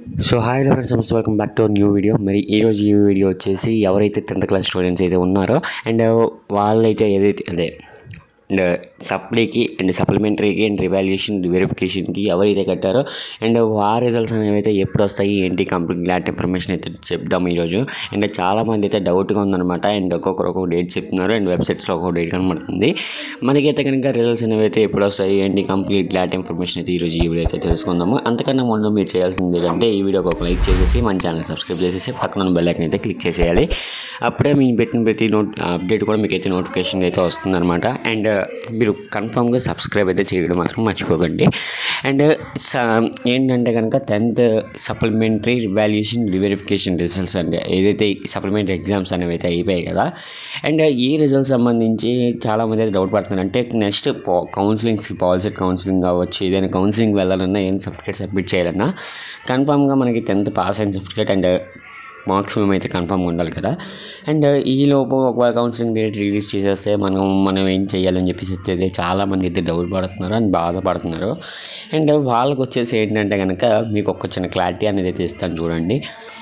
so hi hello friends namaste welcome back to new video మరి ఈరోజు ఈ వీడియో వచ్చేసి ఎవరైతే టెన్త్ క్లాస్ స్టూడెంట్స్ అయితే ఉన్నారో అండ్ వాళ్ళైతే ఏదైతే అదే అండ్ సప్లీకి అండ్ సప్లిమెంటరీకి అండ్ రివాల్యుయేషన్ వెరిఫికేషన్కి ఎవరైతే కట్టారో అండ్ ఆ రిజల్ట్స్ అనేవి అయితే ఎప్పుడు వస్తాయి ఏంటి కంప్లీట్ గ్లాట్ ఇన్ఫర్మేషన్ అయితే చెప్దాం ఈరోజు అండ్ చాలామంది అయితే డౌట్గా ఉందన్నమాట అండ్ ఒక్కొక్కరు ఒక్కొక్క డేట్ చెప్తున్నారు అండ్ వెబ్సైట్స్లో ఒక్కొక్క డేట్ కనబడుతుంది మనకైతే కనుక రిజల్ట్స్ అనేవి అయితే ఎప్పుడు వస్తాయి ఏంటి కంప్లీట్ గ్లాట్ ఇన్ఫర్మేషన్ అయితే ఈరోజు ఈ వీడియో అయితే తెలుసుకుందాము అంతకన్నా ముందు మీరు చేయాల్సింది ఏంటంటే ఈ వీడియోకి ఒక లైక్ చేసేసి మన ఛానల్ సబ్స్క్రైబ్ చేసేసి పక్కన బెల్ ఐకన్ అయితే క్లిక్ చేసేయాలి అప్పుడే మేము పెట్టిన ప్రతి నోట్ అప్డేట్ కూడా మీకు అయితే నోటిఫికేషన్ అయితే వస్తుందన్నమాట అండ్ మీరు కన్ఫామ్గా సబ్స్క్రైబ్ అయితే చేయడం మాత్రం మర్చిపోకండి అండ్ స- ఏంటంటే కనుక tenth supplementary revaluation reverification results అంటే ఏదైతే సప్లిమెంటరీ ఎగ్జామ్స్ అనేవి అయితే అయిపోయాయి కదా అండ్ ఈ రిజల్ట్స్ సంబంధించి చాలామంది అయితే డౌట్ పడుతున్నారు అంటే నెక్స్ట్ కౌన్సిలింగ్స్కి పాలసీ కౌన్సిలింగ్ కావచ్చు ఏదైనా కౌన్సిలింగ్ వెళ్ళాలన్నా ఏం సర్టిఫికేట్ సబ్మిట్ చేయాలన్నా కన్ఫామ్గా మనకి టెన్త్ పాస్ అయిన సర్టిఫికేట్ అండ్ మార్క్స్ మేము అయితే కన్ఫామ్గా ఉండాలి కదా అండ్ ఈ లోపు ఒకవేళ కౌన్సిలింగ్ డేట్ రిలీజ్ చేసేస్తే మనం మనం ఏం చేయాలని చెప్పేసి అయితే చాలామంది అయితే డౌట్ పడుతున్నారు అండ్ బాధపడుతున్నారు అండ్ వాళ్ళకి వచ్చేసి ఏంటంటే కనుక మీకు ఒక చిన్న క్లారిటీ అనేది అయితే ఇస్తాను చూడండి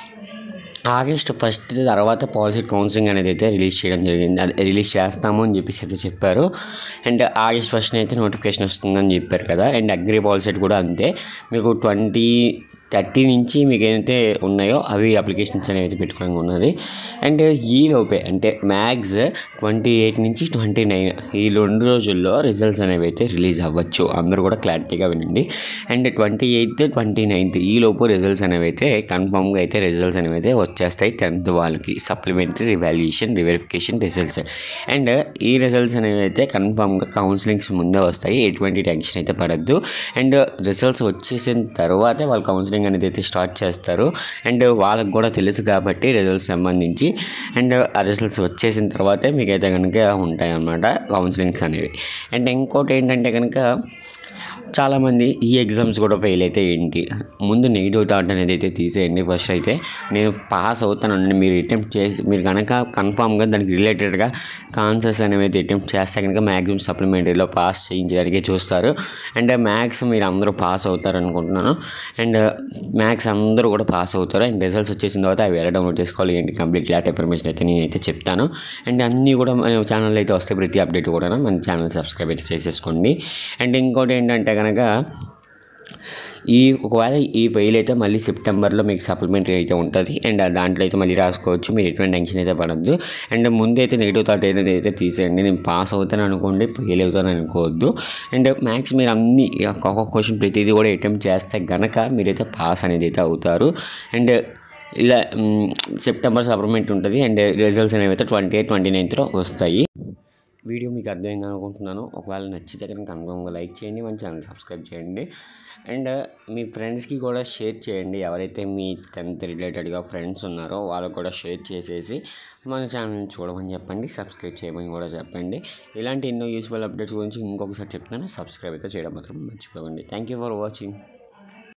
ఆగస్ట్ ఫస్ట్ తర్వాత పాలసీ కౌన్సిలింగ్ అనేది అయితే రిలీజ్ చేయడం జరిగింది అది రిలీజ్ చేస్తాము అని చెప్పేసి అయితే చెప్పారు అండ్ ఆగస్ట్ ఫస్ట్ అయితే నోటిఫికేషన్ వస్తుందని చెప్పారు కదా అండ్ అగ్రి పాలసీ కూడా అంతే మీకు ట్వంటీ థర్టీ నుంచి మీకు ఏదైతే ఉన్నాయో అవి అప్లికేషన్స్ అనేవి అయితే పెట్టుకోవడం ఉన్నది అండ్ ఈ లోపే అంటే మ్యాక్స్ ట్వంటీ ఎయిట్ నుంచి ట్వంటీ నైన్ ఈ రెండు రోజుల్లో రిజల్ట్స్ అనేవి అయితే రిలీజ్ అవ్వచ్చు అందరూ కూడా క్లారిటీగా వినండి and twenty eighth twenty ninth ఈ లోపు రిజల్ట్స్ అనేవి అయితే కన్ఫామ్గా అయితే రిజల్ట్స్ అనేవి అయితే వచ్చేస్తాయి టెన్త్ వాళ్ళకి supplementary revaluation reverification results and ఈ రిజల్ట్స్ అనేవి అయితే కన్ఫామ్గా కౌన్సిలింగ్స్ ముందే వస్తాయి ఎటువంటి టెన్షన్ అయితే పడద్దు అండ్ రిజల్ట్స్ వచ్చేసిన తర్వాతే వాళ్ళు కౌన్సిలింగ్ అనేది అయితే స్టార్ట్ చేస్తారు అండ్ వాళ్ళకి కూడా తెలుసు కాబట్టి రిజల్ట్స్ సంబంధించి అండ్ ఆ రిజల్ట్స్ వచ్చేసిన తర్వాతే మీకైతే కనుక ఉంటాయి అన్నమాట కౌన్సిలింగ్స్ అనేవి అండ్ ఇంకోటి ఏంటంటే కనుక చాలామంది ఈ ఎగ్జామ్స్ కూడా ఫెయిల్ అయితే ఏంటి ముందు నెగిటివ్ థాట్ అనేది అయితే తీసేయండి ఫస్ట్ అయితే నేను పాస్ అవుతానండి మీరు అటెంప్ట్ చేసి మీరు కనుక కన్ఫామ్గా దానికి రిలేటెడ్గా కాన్సర్స్ అనేవి అయితే అటెంప్ట్ చేస్తే కనుక మ్యాక్సిమం సప్లిమెంటరీలో పాస్ చేయించడానికి చూస్తారు అండ్ మ్యాథ్స్ మీరు అందరూ పాస్ అవుతారు అనుకుంటున్నాను అండ్ మ్యాథ్స్ అందరూ కూడా పాస్ అవుతారు అండ్ రిజల్ట్స్ వచ్చేసిన తర్వాత అవి ఎలా డౌన్లోడ్ చేసుకోవాలి ఏంటి కంప్లీట్ క్లాట్ ఇన్ఫర్మేషన్ అయితే నేనైతే చెప్తాను అండ్ అన్నీ కూడా మన ఛానల్ అయితే వస్తాయి ప్రతి అప్డేట్ కూడా మన ఛానల్ సబ్స్క్రైబ్ అయితే చేసేసుకోండి అండ్ ఇంకోటి ఏంటంటే కనుక ఈ ఒకవేళ ఈ ఫెయిల్ అయితే మళ్ళీ సెప్టెంబర్లో మీకు సప్లిమెంటరీ అయితే ఉంటుంది అండ్ దాంట్లో అయితే మళ్ళీ రాసుకోవచ్చు మీరు ఎటువంటి టెన్షన్ అయితే పడద్దు అండ్ ముందు అయితే నెగిటివ్ థాట్ ఏదైతే అయితే తీసేయండి నేను పాస్ అవుతాను అనుకోండి ఫెయిల్ అవుతాను అనుకోవద్దు అండ్ మ్యాథ్స్ మీరు అన్ని ఒక్కొక్క క్వశ్చన్ ప్రతిదీ కూడా అటెంప్ట్ చేస్తే గనక మీరైతే పాస్ అనేది అయితే అవుతారు అండ్ ఇలా మ్, సెప్టెంబర్ సప్లిమెంట్ ఉంటుంది అండ్ రిజల్ట్స్ అనేవి అయితే ట్వంటీ ఎయిట్ ట్వంటీ నైన్త్లో వస్తాయి వీడియో మీకు అర్థమైంది అనుకుంటున్నాను ఒకవేళ నచ్చితే కనుక కన్ఫర్మ్గా లైక్ చేయండి మన ఛానల్ సబ్స్క్రైబ్ చేయండి అండ్ మీ ఫ్రెండ్స్కి కూడా షేర్ చేయండి ఎవరైతే మీ టెన్త్ రిలేటెడ్గా ఫ్రెండ్స్ ఉన్నారో వాళ్ళకు కూడా షేర్ చేసేసి మన ఛానల్ని చూడమని చెప్పండి సబ్స్క్రైబ్ చేయమని కూడా చెప్పండి ఇలాంటి ఎన్నో యూస్ఫుల్ అప్డేట్స్ గురించి ఇంకొకసారి చెప్తాను సబ్స్క్రైబ్ అయితే చేయడం మాత్రం మర్చిపోకండి థ్యాంక్ యూ ఫర్ వాచింగ్